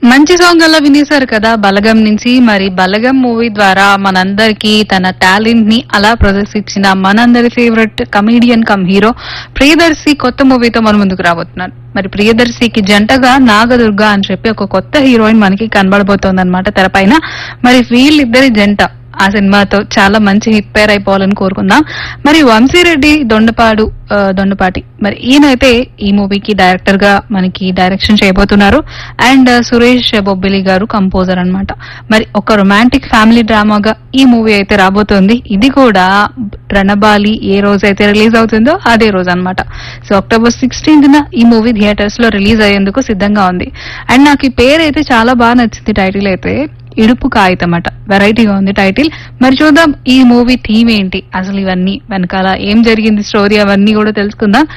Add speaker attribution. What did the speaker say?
Speaker 1: మంచి సాంగ్ అలా వినేశారు కదా బలగం నుంచి మరి బలగం మూవీ ద్వారా మనందరికి తన టాలెంట్ ని అలా ప్రదర్శించిన మనందరి favourite comedian cum hero Priyadarshi కొత్త మూవీతో మన ముందుకు రాబోతున్నారు మరి ప్రియదర్శికి జంటగా నాగదుర్గ అని చెప్పి ఒక కొత్త హీరోయిన్ మనకి కనబడబోతోంది అనమాట తెరపైన మరి వీళ్ళిద్దరి జంట ఆ సినిమాతో చాలా మంచి హిట్ పేర్ అయిపోవాలని కోరుకుందాం మరి వంశీరెడ్డి దొండపాడు ఆ, దొండపాటి మరి ఈయనైతే ఈ మూవీకి డైరెక్టర్ గా మనకి డైరెక్షన్ చేయబోతున్నారు అండ్ సురేష్ బొబ్బిలి గారు కంపోజర్ అన్నమాట మరి ఒక రొమాంటిక్ ఫ్యామిలీ డ్రామాగా ఈ మూవీ అయితే రాబోతోంది ఇది కూడా రణబాలి ఏ రోజు అయితే రిలీజ్ అవుతుందో అదే రోజు అన్నమాట సో అక్టోబర్ సిక్స్టీన్త్ న ఈ మూవీ థియేటర్స్ లో రిలీజ్ అయ్యేందుకు సిద్ధంగా ఉంది అండ్ నాకు ఈ పేరు అయితే చాలా బాగా నచ్చింది టైటిల్ అయితే ఇడుపు కాగితం అట వెరైటీగా ఉంది టైటిల్ మరి చూద్దాం ఈ మూవీ థీమ్ ఏంటి అసలు ఇవన్నీ వెనకాల ఏం జరిగింది స్టోరీ అవన్నీ కూడా తెలుసుకుందాం